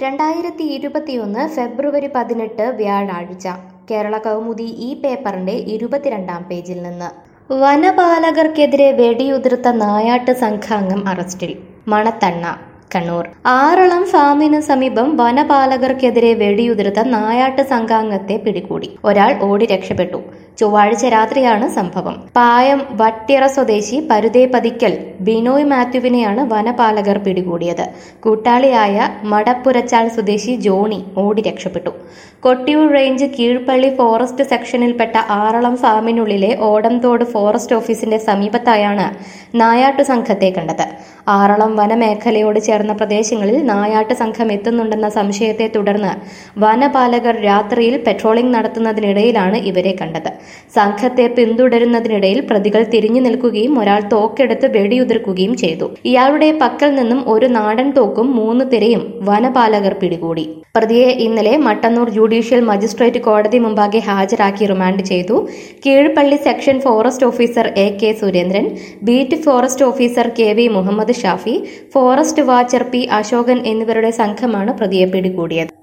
രണ്ടായിരത്തി ഇരുപത്തിയൊന്ന് ഫെബ്രുവരി പതിനെട്ട് വ്യാഴാഴ്ച കേരള കൗമുദി ഈ പേപ്പറിന്റെ ഇരുപത്തിരണ്ടാം പേജിൽ നിന്ന് വനപാലകർക്കെതിരെ വെടിയുതിർത്ത നായാട്ട് സംഘാംഗം അറസ്റ്റിൽ മണത്തണ്ണ കണ്ണൂർ ആറളം ഫാമിന് സമീപം വനപാലകർക്കെതിരെ വെടിയുതിർത്ത നായാട്ട് സംഘാംഗത്തെ പിടികൂടി ഒരാൾ ഓടി രക്ഷപ്പെട്ടു ചൊവ്വാഴ്ച രാത്രിയാണ് സംഭവം പായം വട്ടിയറ സ്വദേശി പരുതേപതിക്കൽ ബിനോയ് മാത്യുവിനെയാണ് വനപാലകർ പിടികൂടിയത് കൂട്ടാളിയായ മടപ്പുരച്ചാൽ സ്വദേശി ജോണി ഓടി രക്ഷപ്പെട്ടു കൊട്ടിയൂർ റേഞ്ച് കീഴ്പള്ളി ഫോറസ്റ്റ് സെക്ഷനിൽപ്പെട്ട ആറളം ഫാമിനുള്ളിലെ ഓടംതോട് ഫോറസ്റ്റ് ഓഫീസിന്റെ സമീപത്തായാണ് നായാട്ടു സംഘത്തെ കണ്ടത് ആറളം വനമേഖലയോട് ചേർന്ന പ്രദേശങ്ങളിൽ നായാട്ട് സംഘം എത്തുന്നുണ്ടെന്ന സംശയത്തെ തുടർന്ന് വനപാലകർ രാത്രിയിൽ പെട്രോളിംഗ് നടത്തുന്നതിനിടയിലാണ് ഇവരെ കണ്ടത് സംഘത്തെ പിന്തുടരുന്നതിനിടയിൽ പ്രതികൾ തിരിഞ്ഞു നിൽക്കുകയും ഒരാൾ തോക്കെടുത്ത് വെടിയുതിർക്കുകയും ചെയ്തു ഇയാളുടെ പക്കൽ നിന്നും ഒരു നാടൻ തോക്കും മൂന്ന് തിരയും വനപാലകർ പിടികൂടി പ്രതിയെ ഇന്നലെ മട്ടന്നൂർ ജുഡീഷ്യൽ മജിസ്ട്രേറ്റ് കോടതി മുമ്പാകെ ഹാജരാക്കി റിമാൻഡ് ചെയ്തു Keezhpally section forest officer A K Surendran beat forest officer K V Muhammad Shafi forest watcher P Ashokan എന്നിവരുടെ സംഘമാണ് പ്രതിയെ പിടികൂടിയത്